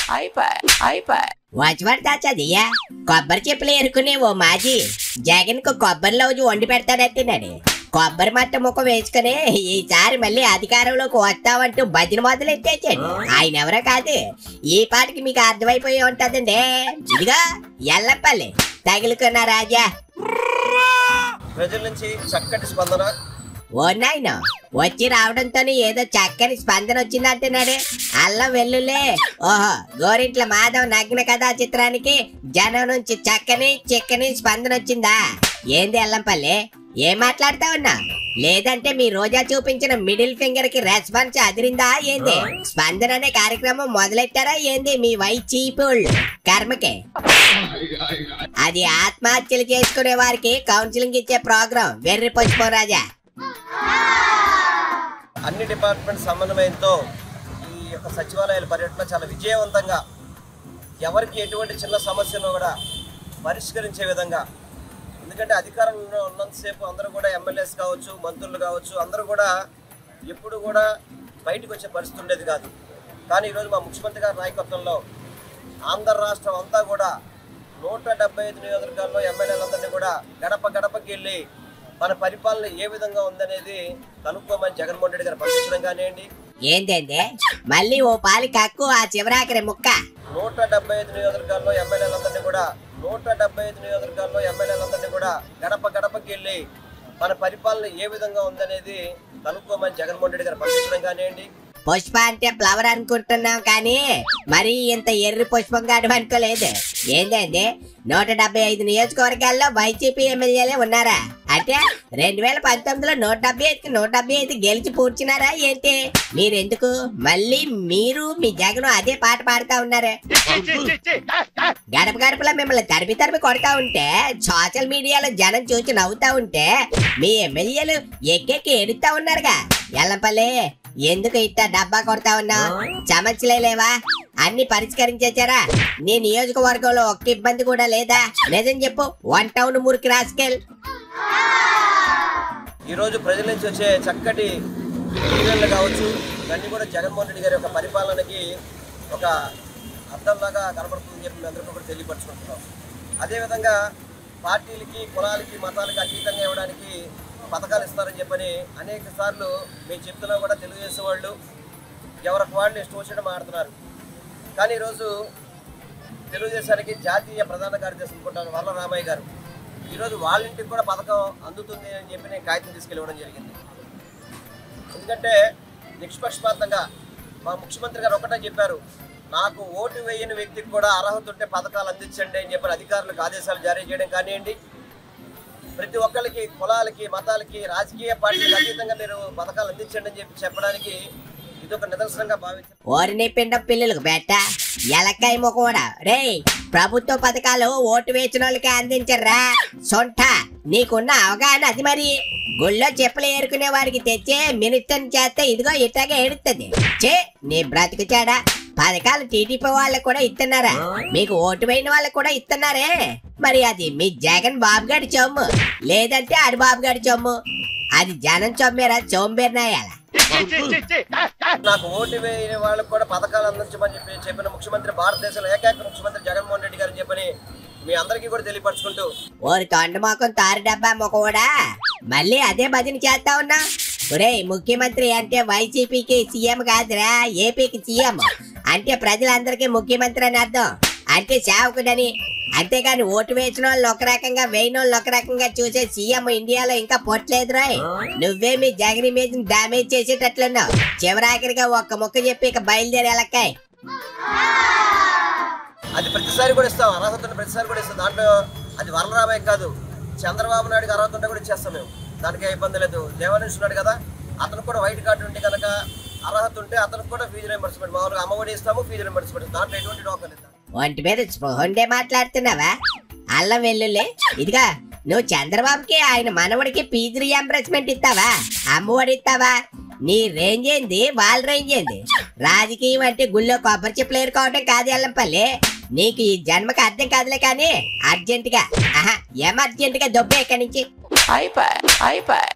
వచ్చి చదియా కొబ్బరి చెప్పులు ఏరుకునే ఓ మాజీ జగన్ కు కొబ్బరి లౌజు వండి పెడతాడంటున్నాడు కొబ్బరి మట్ట ముఖం వేసుకుని ఈసారి మళ్ళీ అధికారంలోకి వస్తామంటూ భజన మొదలెట్టేసాడు ఆయన ఎవరో కాదు ఈ పాటికి మీకు అర్థమైపోయి ఉంటదండి ఇదిగా ఎల్లపల్లి తగులుకున్న రాజా ప్రజల నుంచి చక్కటి స్పందన ఓ నాయన వచ్చి రావడంతోనే ఏదో చక్కని స్పందన వచ్చిందంటున్నాడు అల్లం వెల్లుల్లే ఓహో గోరింట్ల మాధవ్ నగ్న కథా చిత్రానికి జనం నుంచి చక్కని చిక్కని స్పందన వచ్చిందా ఏంది అల్లంపల్లి ఏం మాట్లాడుతా ఉన్నా లేదంటే మీ రోజా చూపించిన మిడిల్ ఫింగర్ కి రెస్పాన్స్ అదిరిందా ఏంది స్పందన అనే కార్యక్రమం మొదలెట్టారా ఏంది మీ వై చీపుల్ కర్మకే అది ఆత్మహత్యలు చేసుకునే వారికి కౌన్సిలింగ్ ఇచ్చే ప్రోగ్రాం వెర్రి పచ్చిపో రాజా అన్ని డిపార్ట్మెంట్ సమన్వయంతో ఈ యొక్క సచివాలయాల పర్యటన చాలా విజయవంతంగా ఎవరికి ఎటువంటి చిన్న సమస్యను కూడా పరిష్కరించే విధంగా ఎందుకంటే అధికారంలో ఉన్నంతసేపు అందరూ కూడా ఎమ్మెల్యేస్ కావచ్చు మంత్రులు కావచ్చు అందరూ కూడా ఎప్పుడు కూడా బయటకు వచ్చే పరిస్థితి ఉండేది కాదు కానీ ఈరోజు మా ముఖ్యమంత్రి గారి నాయకత్వంలో ఆంధ్ర రాష్ట్రం అంతా కూడా నూట డెబ్బై ఐదు నియోజకవర్గాల్లో ఎమ్మెల్యేలందరినీ కూడా గడప గడపకి వెళ్ళి మన పరిపాలన ఏ విధంగా ఉందనేది కనుక్కోమని జగన్మోహన్ రెడ్డి గారు పంపించడం కానివ్వండి ఏంటంటే మళ్ళీ ఓ పాలి కక్కు ఆ చివరాకరి ముక్క నూట డెబ్బై ఐదు నియోజకవర్గాల్లో ఎమ్మెల్యేలందరినీ కూడా నూట డెబ్బై ఐదు నియోజకవర్గాల్లో ఎమ్మెల్యేలందరినీ కూడా గడప గడపకి వెళ్ళి మన పరిపాలన ఏ విధంగా ఉందనేది కనుక్కోమని జగన్మోహన్ రెడ్డి గారు పంపించడం కానివ్వండి పుష్ప అంటే ఫ్లవర్ అనుకుంటున్నాం కానీ మరి ఇంత ఎర్రి పుష్పం కాదు అనుకోలేదు ఏంటంటే నూట డెబ్బై ఐదు నియోజకవర్గాల్లో వైసీపీ ఎమ్మెల్యేలే ఉన్నారా అంటే రెండు వేల పంతొమ్మిదిలో నూట డెబ్బై ఐదుకి నూట డెబ్బై ఐదు గెలిచి పూడ్చినారా ఏంటి మీరెందుకు మళ్ళీ మీరు మీ జగన్ అదే పాట పాడుతా ఉన్నారే గడప గడపలో మిమ్మల్ని తరిపి తరిపి కొడతా ఉంటే సోషల్ మీడియాలో జనం చూసి నవ్వుతా ఉంటే మీ ఎమ్మెల్యేలు ఎక్కెక్కి ఎడుతా ఉన్నారుగా ఎల్లంపల్లి ఎందుకు ఇట్ట డబ్బా కొడతా ఉన్నావు సమస్యలే లేవా అన్ని పరిష్కరించేచారా నీ నియోజకవర్గంలో ఒక్క ఇబ్బంది కూడా లేదా నిజం చెప్పు వన్ టౌన్ మురికి రాసుకెల్ ఈరోజు ప్రజల నుంచి వచ్చే చక్కటి దీవెనలు కావచ్చు ఇవన్నీ కూడా జగన్మోహన్ రెడ్డి గారి యొక్క పరిపాలనకి ఒక అర్థంలాగా కనబడుతుందని చెప్పి మేము అందరికీ కూడా తెలియపరచుకుంటున్నాం అదేవిధంగా పార్టీలకి కులాలకి మతాలకి అతీతంగా ఇవ్వడానికి పథకాలు ఇస్తారని చెప్పని అనేక సార్లు మేము చెప్తున్నా కూడా తెలుగుదేశం వాళ్ళు ఎవరికి వాళ్ళు ఇష్టం వచ్చినట్టు మాడుతున్నారు కానీ ఈరోజు తెలుగుదేశానికి జాతీయ ప్రధాన కార్యదర్శి అనుకుంటాను వల్ల రామయ్య గారు ఈరోజు వాళ్ళ ఇంటికి కూడా పథకం అందుతుంది అని చెప్పి నేను కాగితం తీసుకెళ్ళివ్వడం జరిగింది ఎందుకంటే నిష్పక్షపాతంగా మా ముఖ్యమంత్రి గారు ఒకటే చెప్పారు నాకు ఓటు వేయని వ్యక్తికి కూడా అర్హత ఉంటే పథకాలు అందించండి అని చెప్పి అధికారులకు ఆదేశాలు జారీ చేయడం కానివ్వండి ప్రతి ఒక్కరికి కులాలకి మతాలకి రాజకీయ పార్టీలకు అతీతంగా మీరు పథకాలు అందించండి అని చెప్పి చెప్పడానికి ఇది ఒక నిదర్శనంగా భావించారు ఓరిని పిండం పిల్లలకు బెట్ట ఎలక్కాయ ముఖమోడా రే ప్రభుత్వ పథకాలు ఓటు వేసిన వాళ్ళకి అందించర్రా సొంట నీకున్న అవగాహన అది మరి గుళ్ళో చెప్పులు ఏరుకునే వారికి తెచ్చే మినిస్టర్ చేస్తే ఇదిగో ఇట్లాగే ఏడుస్తుంది చే నీ బ్రతుకు చాడా పథకాలు టీడీపీ వాళ్ళకు కూడా ఇస్తున్నారా మీకు ఓటు వేయని వాళ్ళకు కూడా ఇస్తున్నారే మరి అది మీ జగన్ బాబు గారి చొమ్ము లేదంటే అడి బాబు గారి చొమ్ము అది జనం చొమ్మేరా చోంబేరినాయాల నాకు ఓటు వేయని వాళ్ళకి కూడా పథకాలు అందించమని చెప్పి చెప్పిన ముఖ్యమంత్రి భారతదేశంలో ఏకైక ముఖ్యమంత్రి జగన్మోహన్ రెడ్డి గారు చెప్పని మీ అందరికీ కూడా తెలియపరచుకుంటూ ఓరి తొండ మొఖం తారు డబ్బా మొఖోడా మళ్ళీ అదే భజన చేస్తా ఉన్నా ఒరేయ్ ముఖ్యమంత్రి అంటే వైసీపీకి సీఎం కాదురా ఏపీకి సీఎం అంటే ప్రజలందరికీ ముఖ్యమంత్రి అని అర్థం అంటే సేవకుడని అంతేగాని ఓటు వేసిన వాళ్ళు ఒక రకంగా వేయిన వాళ్ళు ఒక రకంగా చూసే సీఎం ఇండియాలో ఇంకా పొట్లేదు రాయ్ నువ్వే మీ జగన్ ఇమేజ్ డామేజ్ చేసేటట్లున్నావు చివరాఖరిగా ఒక్క ముక్క చెప్పి ఇక బయలుదేరి ఎలక్కాయ్ అది ప్రతిసారి కూడా ఇస్తాం అర్హత ఉంటే ప్రతిసారి కూడా ఇస్తాం దాంట్లో అది వరలరామయ్య కాదు చంద్రబాబు నాయుడుకి అర్హత ఉంటే కూడా ఇచ్చేస్తాం మేము దానికి ఏ ఇబ్బంది లేదు దేవాలయం ఉన్నాడు కదా అతను కూడా వైట్ కార్డు ఉంటే కనుక అర్హత ఉంటే అతనికి కూడా ఫీజు రింబర్స్మెంట్ మామూలుగా అమ్మఒడి ఇస్తాము ఫీజు రింబర్స్మెంట్ దాంట్లో ఎటువంటి డోకా లేదు ఒంటి మీద స్పృహండే మాట్లాడుతున్నావా అల్లం వెల్లుల్లి ఇదిగా నువ్వు చంద్రబాబుకి ఆయన మనవడికి పీజీ రియంబర్స్మెంట్ ఇస్తావా అమ్మఒడి ఇస్తావా నీ రేంజ్ ఏంది వాళ్ళ రేంజ్ ఏంది రాజకీయం అంటే గుళ్ళో కొబ్బరి చెప్పులు ఏరుకోవటం కాదు ఎల్లంపల్లి నీకు ఈ జన్మకి అర్థం కాదులే కానీ అర్జెంటుగా ఆహా ఏం అర్జెంటుగా దొబ్బే ఇక్కడి నుంచి అయిపోయి అయిపోయి